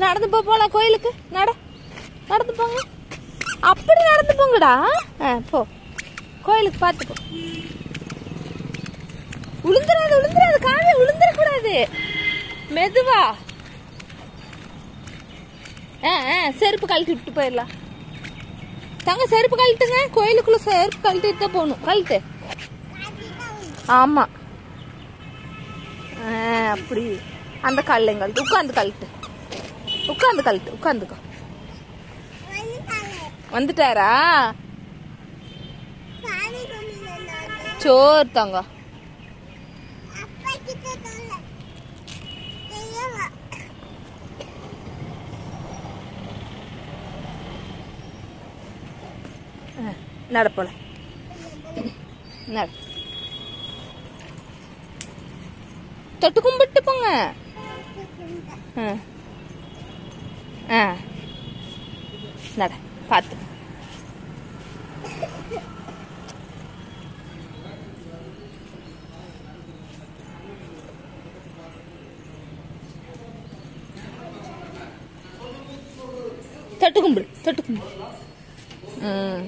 என்னாச்சு நடந்து போ போலாம் கோயிலுக்கு நட நடந்து போங்க அப்படி நடந்து போங்கடா ஆ போ கோயிலுக்கு பார்த்து போ உளுந்துராது உளுந்துராது காவே உளுந்துடக்கூடாது மெதுவா ஆ ஆ செருப்பு கழட்டி விட்டு போயிடலாம் தங்க செருப்பு கழட்டுங்க கோயிலுக்குள்ள செருப்பு கழட்டிட்டு தான் போகணும் கழட்டு ஆமா ஆ, அப்படி அந்த கல்லையும் கழட்டு உட்காந்து கழட்டு உட்காந்து கழட்டு உட்காந்துக்கோ வந்துட்டாரா சோறு தங்க நட போல நட தொட்டு கும்பிட்டு போங்க ஆ. ஆ நட பார்த்து தொட்டு கும்பிடு தொட்டு கும்பிடு ம்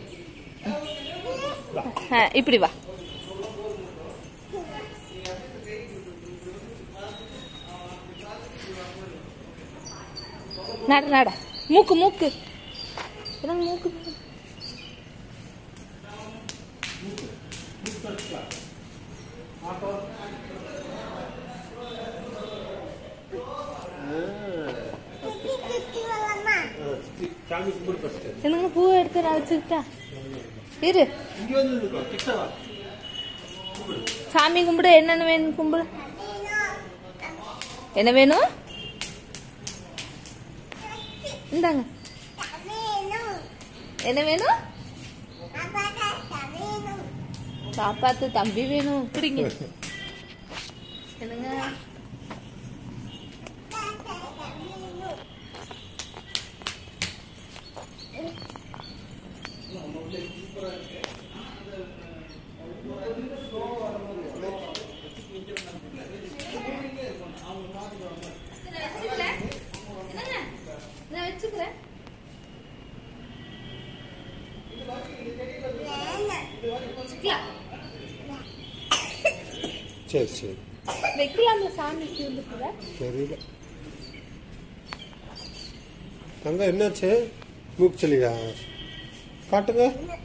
ஆ, இப்படி வா நட நட மூக்கு மூக்கு என்னங்க மூக்கு சாமி கும்பிடு ஃபர்ஸ்ட் என்னங்க பூ எடுத்து நான் வச்சுக்கிட்டா இரு இங்க வந்து இருக்கோ கிட்ட வா சாமி கும்பிடு என்னென்ன வேணும் கும்பிடு என்ன வேணும் இந்தாங்க என்ன வேணும் சாப்பாத்து தம்பி வேணும் பிடிங்க என்னங்க என்னங்க நான் வச்சுக்கிறேன் வச்சுக்கலாம் சரி சரி வைக்கலாம்ல சாமிக்கு வந்து கூட தெரியல தங்க என்னாச்சு மூக்கு சளியா காட்டுங்க